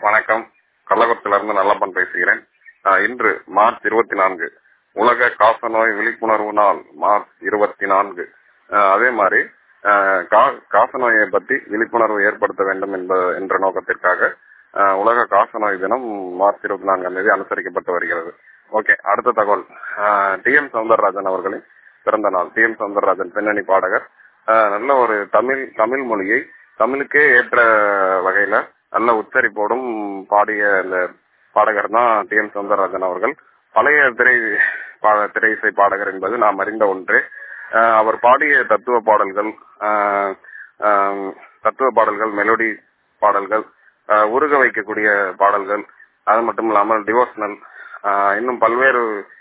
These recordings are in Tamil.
வணக்கம் கள்ளக்குளத்திலிருந்து நல்லப்பன் பேசுகிறேன் ஆஹ் இன்று மார்ச் இருபத்தி நான்கு உலக காசநோய் விழிப்புணர்வு நாள் மார்ச் இருபத்தி நான்கு ஆஹ் அதே மாதிரி ஆஹ் கா- காசநோயை பற்றி விழிப்புணர்வு ஏற்படுத்த வேண்டும் என்ப என்ற நோக்கத்திற்காக ஆஹ் உலக காசநோய் தினம் மார்ச் இருபத்தி நான்காம் தேதி அனுசரிக்கப்பட்டு வருகிறது ஓகே அடுத்த தகவல் டி எம் சவுந்தரராஜன் அவர்களின் பிறந்த நாள் டி எம் சவுந்தரராஜன் பின்னணி பாடகர் ஆஹ் நல்ல ஒரு தமிழ் தமிழ் மொழியை தமிழுக்கே ஏற்ற வகையில நல்ல உச்சரிப்போடும் பாடிய இந்த பாடகர் தான் டி எம் சவுந்தரராஜன் அவர்கள் பழைய திரை பா- திரை இசை பாடகர் என்பது நாம் அறிந்த ஒன்றே ஆஹ் அவர் பாடிய தத்துவ பாடல்கள் ஆஹ் ஆஹ் தத்துவ பாடல்கள் மெலோடி பாடல்கள் ஆஹ் உருக வைக்கக்கூடிய பாடல்கள் அது மட்டும் இல்லாமல் டிவோஷனல் இன்னும் பல்வேறு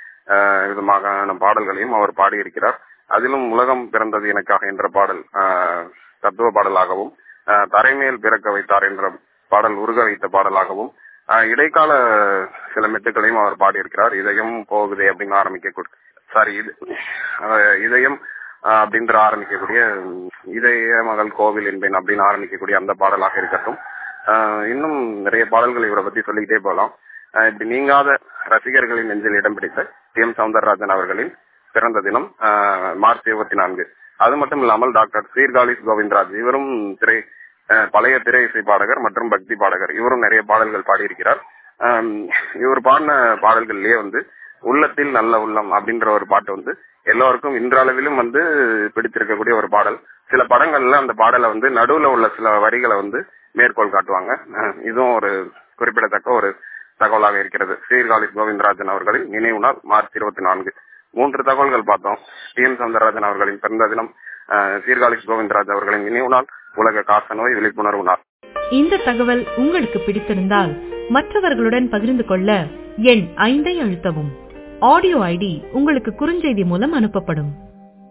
ஆஹ் விதமான பாடல்களையும் அவர் பாடியிருக்கிறார் அதிலும் உலகம் பிறந்தது எனக்காக என்ற பாடல் ஆஹ் தத்துவ பாடலாகவும் ஆஹ் தரைமேல் பிறக்க வைத்தார் என்ற பாடல் உருக வைத்த பாடலாகவும் ஆஹ் இடைக்கால சில மெட்டுகளையும் அவர் பாடியிருக்கிறார் இதயம் போகுதே அப்படின்னு ஆரம்பிக்க சாரி இது ஆஹ் இதயம் ஆஹ் அப்படின்ற ஆரம்பிக்கக்கூடிய உம், இதய மகள் கோவில் என்பேன் அப்படின்னு ஆரம்பிக்கக்கூடிய அந்த பாடலாக இருக்கட்டும் ஆஹ் இன்னும் நிறைய பாடல்கள் இவரை பத்தி சொல்லிக்கிட்டே போகலாம் ஆஹ் இப்படி நீங்காத ரசிகர்களின் நெஞ்சில் இடம் பிடித்த டி எம் சவுந்தரராஜன் அவர்களின் பிறந்த தினம் ஆஹ் மார்ச் இருபத்தி நான்கு அது மட்டும் இல்லாமல் டாக்டர் சீர்காழிஸ் கோவிந்தராஜ் இவரும் திரை ஆஹ் பழைய திரை இசை பாடகர் மற்றும் பக்தி பாடகர் இவரும் நிறைய பாடல்கள் பாடியிருக்கிறார் ஆஹ் இவர் பாடின பாடல்கள்லயே வந்து உள்ளத்தில் நல்ல உள்ளம் அப்படின்ற ஒரு பாட்டு வந்து எல்லோருக்கும் இன்றளவிலும் வந்து பிடித்திருக்கக்கூடிய ஒரு பாடல் சில படங்கள்ல அந்த பாடலை வந்து நடுவுல உள்ள சில வரிகளை வந்து மேற்கோள் காட்டுவாங்க ஆஹ் இதுவும் ஒரு குறிப்பிடத்தக்க ஒரு தகவலாக இருக்கிறது சீர்காழி கோவிந்தராஜன் அவர்களின் நினைவு நாள் மார்ச் இருபத்தி நான்கு மூன்று தகவல்கள் பார்த்தோம் டி எம் சவுந்தரராஜன் அவர்களின் பிறந்த தினம் ஆஹ் சீர்காழி கோவிந்தராஜ் அவர்களின் நினைவு நாள் உலக காசநோய் விழிப்புணர்வு நாள் இந்த தகவல் உங்களுக்கு பிடித்திருந்தால் மற்றவர்களுடன் பகிர்ந்து கொள்ள எண் ஐந்தை அழுத்தவும் ஆடியோ ஐடி உங்களுக்கு குறுஞ்செய்தி மூலம் அனுப்பப்படும்